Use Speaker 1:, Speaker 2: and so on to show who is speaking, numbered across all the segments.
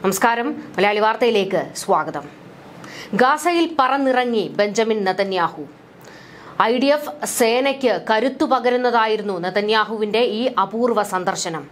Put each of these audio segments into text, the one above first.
Speaker 1: നമസ്കാരം മലയാളി വാർത്തയിലേക്ക് സ്വാഗതം ഗാസയിൽ പറന്നിറങ്ങി Benjamin Netanyahu I D F സേനയ്ക്ക് കരുത്തു പകരുന്നതായിരുന്നു നെതന്യാഹുവിന്റെ ഈ അപൂർവ സന്ദർശനം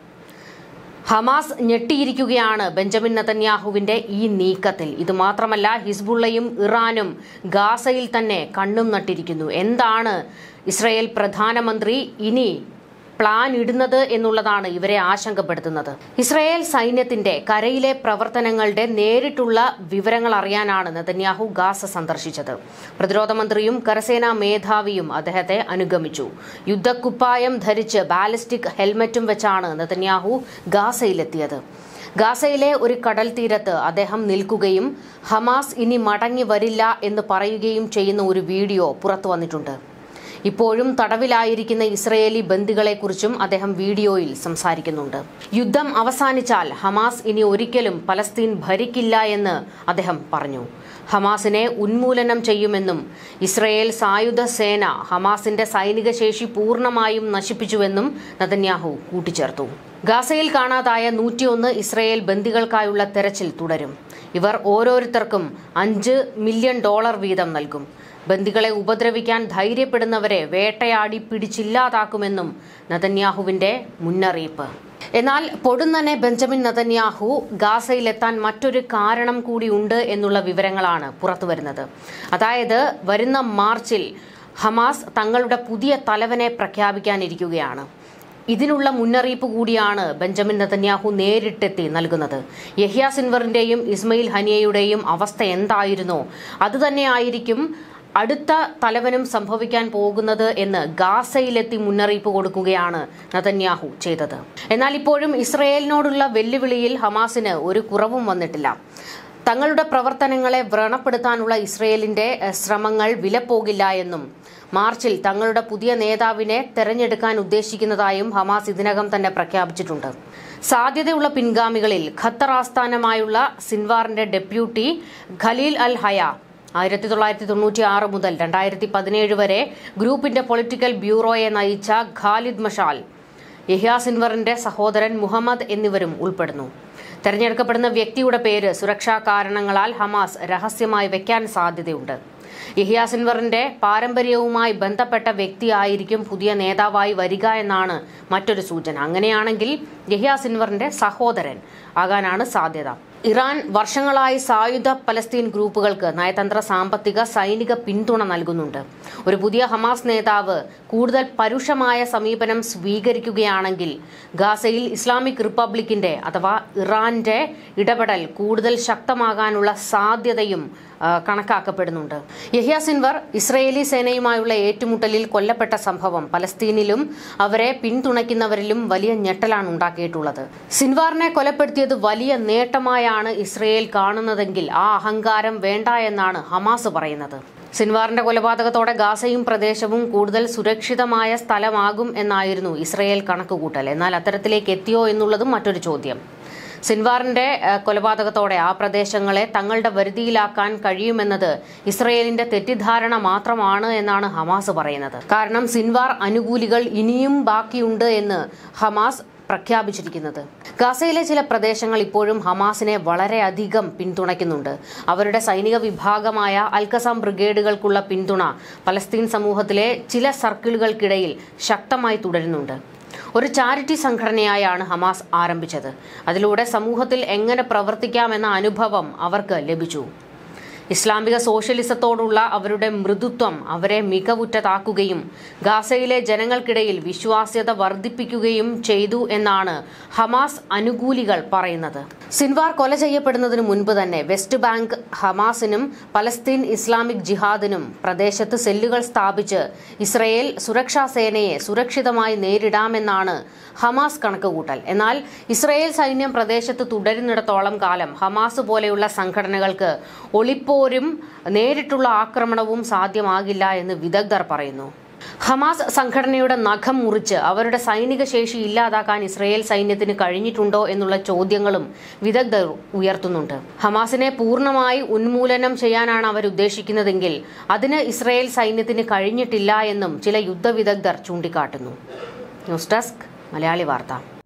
Speaker 1: ഹമാസ് ഞെട്ടിയിരിക്കുകയാണ് ബെഞ്ചമിൻ നെതന്യാഹുവിന്റെ ഈ നീക്കത്തിൽ ഇത് മാത്രമല്ല ഹിസ്ബുള്ളയും ഇറാനും ഗാസയിൽ തന്നെ കണ്ണും നട്ടിരിക്കുന്നു എന്താണ് ഇസ്രയേൽ പ്രധാനമന്ത്രി ഇനി പ്ലാൻ ഇടുന്നത് എന്നുള്ളതാണ് ഇവരെ ആശങ്കപ്പെടുത്തുന്നത് ഇസ്രയേൽ സൈന്യത്തിന്റെ കരയിലെ പ്രവർത്തനങ്ങളുടെ നേരിട്ടുള്ള വിവരങ്ങൾ അറിയാനാണ് നെതന്യാഹു ഗാസ സന്ദർശിച്ചത് പ്രതിരോധ മന്ത്രിയും കരസേനാ മേധാവിയും അദ്ദേഹത്തെ അനുഗമിച്ചു യുദ്ധക്കുപ്പായം ധരിച്ച് ബാലിസ്റ്റിക് ഹെൽമറ്റും വെച്ചാണ് നെതന്യാഹു ഗാസയിലെത്തിയത് ഗാസയിലെ ഒരു കടൽ തീരത്ത് അദ്ദേഹം നിൽക്കുകയും ഹമാസ് ഇനി മടങ്ങി വരില്ല എന്ന് പറയുകയും ചെയ്യുന്ന ഒരു വീഡിയോ പുറത്തു വന്നിട്ടുണ്ട് ഇപ്പോഴും തടവിലായിരിക്കുന്ന ഇസ്രയേലി ബന്ദികളെക്കുറിച്ചും അദ്ദേഹം വീഡിയോയിൽ സംസാരിക്കുന്നുണ്ട് യുദ്ധം അവസാനിച്ചാൽ ഹമാസ് ഇനി ഒരിക്കലും പലസ്തീൻ ഭരിക്കില്ല എന്ന് അദ്ദേഹം പറഞ്ഞു ഹമാസിനെ ഉന്മൂലനം ചെയ്യുമെന്നും ഇസ്രയേൽ സായുധ സേന ഹമാസിന്റെ സൈനിക ശേഷി പൂർണ്ണമായും നശിപ്പിച്ചുവെന്നും നതന്യാഹു കൂട്ടിച്ചേർത്തു ഗാസയിൽ കാണാതായ നൂറ്റിയൊന്ന് ഇസ്രയേൽ ബന്ദികൾക്കായുള്ള തെരച്ചിൽ തുടരും ഇവർ ഓരോരുത്തർക്കും അഞ്ച് മില്യൺ ഡോളർ വീതം നൽകും ബന്ദികളെ ഉപദ്രവിക്കാൻ ധൈര്യപ്പെടുന്നവരെ വേട്ടയാടി പിടിച്ചില്ലാതാക്കുമെന്നും നതന്യാഹുവിന്റെ മുന്നറിയിപ്പ് എന്നാൽ പൊടുന്നനെ ബെഞ്ചമിൻ നതന്യാഹു ഗാസയിലെത്താൻ മറ്റൊരു കാരണം കൂടിയുണ്ട് എന്നുള്ള വിവരങ്ങളാണ് പുറത്തുവരുന്നത് അതായത് വരുന്ന മാർച്ചിൽ ഹമാസ് തങ്ങളുടെ പുതിയ തലവനെ പ്രഖ്യാപിക്കാനിരിക്കുകയാണ് ഇതിനുള്ള മുന്നറിയിപ്പ് കൂടിയാണ് ബെഞ്ചമിൻ നെതന്യാഹു നേരിട്ടെത്തി നൽകുന്നത് യഹ്യ സിൻവറിന്റെയും ഇസ്മയിൽ ഹനിയയുടെയും അവസ്ഥ എന്തായിരുന്നോ അതുതന്നെയായിരിക്കും അടുത്ത തലവനും സംഭവിക്കാൻ പോകുന്നത് എന്ന് ഗാസയിലെത്തി മുന്നറിയിപ്പ് കൊടുക്കുകയാണ് നതന്യാഹു ചെയ്തത് എന്നാൽ ഇപ്പോഴും ഇസ്രയേലിനോടുള്ള വെല്ലുവിളിയിൽ ഹമാസിന് ഒരു കുറവും വന്നിട്ടില്ല തങ്ങളുടെ പ്രവർത്തനങ്ങളെ വ്രണപ്പെടുത്താനുള്ള ഇസ്രയേലിന്റെ എഹ്, ശ്രമങ്ങൾ വിലപ്പോകില്ല എന്നും മാർച്ചിൽ തങ്ങളുടെ പുതിയ നേതാവിനെ തെരഞ്ഞെടുക്കാൻ ഉദ്ദേശിക്കുന്നതായും ഹമാസ് ഇതിനകം തന്നെ പ്രഖ്യാപിച്ചിട്ടുണ്ട് സാധ്യതയുള്ള പിൻഗാമികളിൽ ഖത്തർ ആസ്ഥാനമായുള്ള സിൻവാറിന്റെ ഡെപ്യൂട്ടി ഖലീൽ അൽ ഹയ ആയിരത്തി തൊള്ളായിരത്തി തൊണ്ണൂറ്റി ആറ് മുതൽ രണ്ടായിരത്തി പതിനേഴ് വരെ ഗ്രൂപ്പിന്റെ പൊളിറ്റിക്കൽ ബ്യൂറോയെ നയിച്ച ഖാലിദ് മഷാൽ യഹ്യ സിൻവറിന്റെ സഹോദരൻ മുഹമ്മദ് എന്നിവരും ഉൾപ്പെടുന്നു തെരഞ്ഞെടുക്കപ്പെടുന്ന വ്യക്തിയുടെ പേര് സുരക്ഷാ കാരണങ്ങളാൽ ഹമാസ് രഹസ്യമായി വെക്കാൻ സാധ്യതയുണ്ട് യഹിയ സിൻവറിന്റെ പാരമ്പര്യവുമായി ബന്ധപ്പെട്ട വ്യക്തിയായിരിക്കും പുതിയ നേതാവായി വരിക എന്നാണ് മറ്റൊരു സൂചന അങ്ങനെയാണെങ്കിൽ യഹിയ സിൻവറിന്റെ സഹോദരൻ ആകാനാണ് സാധ്യത ഇറാൻ വർഷങ്ങളായി സായുധ പലസ്തീൻ ഗ്രൂപ്പുകൾക്ക് നയതന്ത്ര സാമ്പത്തിക സൈനിക പിന്തുണ നൽകുന്നുണ്ട് ഒരു പുതിയ ഹമാസ് നേതാവ് കൂടുതൽ പരുഷമായ സമീപനം സ്വീകരിക്കുകയാണെങ്കിൽ ഗാസയിൽ ഇസ്ലാമിക് റിപ്പബ്ലിക്കിന്റെ അഥവാ ഇറാന്റെ ഇടപെടൽ കൂടുതൽ ശക്തമാകാനുള്ള സാധ്യതയും ആ, കണക്കാക്കപ്പെടുന്നുണ്ട് യഹ്യ സിൻവർ ഇസ്രയേലി സേനയുമായുള്ള ഏറ്റുമുട്ടലിൽ കൊല്ലപ്പെട്ട സംഭവം പലസ്തീനിലും അവരെ പിന്തുണയ്ക്കുന്നവരിലും വലിയ ഞെട്ടലാണ് ഉണ്ടാക്കിയിട്ടുള്ളത് സിൻവാറിനെ കൊലപ്പെടുത്തിയത് വലിയ നേട്ടമായാണ് ഇസ്രയേൽ കാണുന്നതെങ്കിൽ ആ അഹങ്കാരം വേണ്ട എന്നാണ് ഹമാസ് പറയുന്നത് സിൻവാറിന്റെ കൊലപാതകത്തോടെ ഗാസയും പ്രദേശവും കൂടുതൽ സുരക്ഷിതമായ സ്ഥലമാകും എന്നായിരുന്നു ഇസ്രയേൽ കണക്കുകൂട്ടൽ എന്നാൽ അത്തരത്തിലേക്ക് എത്തിയോ എന്നുള്ളതും മറ്റൊരു ചോദ്യം സിൻവാറിന്റെ ഏഹ്, കൊലപാതകത്തോടെ ആ പ്രദേശങ്ങളെ തങ്ങളുടെ വരുതിയിലാക്കാൻ കഴിയുമെന്നത് ഇസ്രയേലിന്റെ തെറ്റിദ്ധാരണ മാത്രമാണ് എന്നാണ് ഹമാസ് പറയുന്നത് കാരണം സിൻവാർ അനുകൂലികൾ ഇനിയും ബാക്കിയുണ്ട് എന്ന് ഹമാസ് പ്രഖ്യാപിച്ചിരിക്കുന്നത് ഗാസയിലെ ചില പ്രദേശങ്ങൾ ഇപ്പോഴും ഹമാസിനെ വളരെയധികം പിന്തുണയ്ക്കുന്നുണ്ട് അവരുടെ സൈനിക വിഭാഗമായ അൽക്കസാം ബ്രിഗേഡുകൾക്കുള്ള പിന്തുണ പലസ്തീൻ സമൂഹത്തിലെ ചില സർക്കിളുകൾക്കിടയിൽ ശക്തമായി തുടരുന്നുണ്ട് ഒരു ചാരിറ്റി സംഘടനയായാണ് ഹമാസ് ആരംഭിച്ചത് അതിലൂടെ സമൂഹത്തിൽ എങ്ങനെ പ്രവർത്തിക്കാമെന്ന അനുഭവം അവർക്ക് ലഭിച്ചു ഇസ്ലാമിക സോഷ്യലിസത്തോടുള്ള അവരുടെ മൃദുത്വം അവരെ മികവുറ്റതാക്കുകയും ഗാസയിലെ ജനങ്ങൾക്കിടയിൽ വിശ്വാസ്യത വർദ്ധിപ്പിക്കുകയും ചെയ്തു എന്നാണ് ഹമാസ് അനുകൂലികൾ പറയുന്നത് സിൻവാർ കൊല ചെയ്യപ്പെടുന്നതിന് മുൻപ് തന്നെ വെസ്റ്റ് ബാങ്ക് ഹമാസിനും പലസ്തീൻ ഇസ്ലാമിക് ജിഹാദിനും പ്രദേശത്ത് സെല്ലുകൾ സ്ഥാപിച്ച് ഇസ്രയേൽ സുരക്ഷാ സേനയെ സുരക്ഷിതമായി നേരിടാമെന്നാണ് ഹമാസ് കണക്കുകൂട്ടൽ എന്നാൽ ഇസ്രയേൽ സൈന്യം പ്രദേശത്ത് തുടരുന്നിടത്തോളം കാലം ഹമാസ് പോലെയുള്ള സംഘടനകൾക്ക് ഒളിപ്പോരും നേരിട്ടുള്ള ആക്രമണവും സാധ്യമാകില്ല എന്ന് വിദഗ്ധർ പറയുന്നു ഹമാസ് സംഘടനയുടെ നഖം മുറിച്ച് അവരുടെ സൈനിക ശേഷി ഇല്ലാതാക്കാൻ ഇസ്രയേൽ സൈന്യത്തിന് കഴിഞ്ഞിട്ടുണ്ടോ എന്നുള്ള ചോദ്യങ്ങളും വിദഗ്ധർ ഉയർത്തുന്നുണ്ട് ഹമാസിനെ പൂർണ്ണമായി ഉന്മൂലനം ചെയ്യാനാണ് അവർ ഉദ്ദേശിക്കുന്നതെങ്കിൽ അതിന് ഇസ്രയേൽ സൈന്യത്തിന് കഴിഞ്ഞിട്ടില്ല എന്നും ചില യുദ്ധ വിദഗ്ധർ ചൂണ്ടിക്കാട്ടുന്നു ന്യൂസ് ഡെസ്ക് മലയാളി വാർത്ത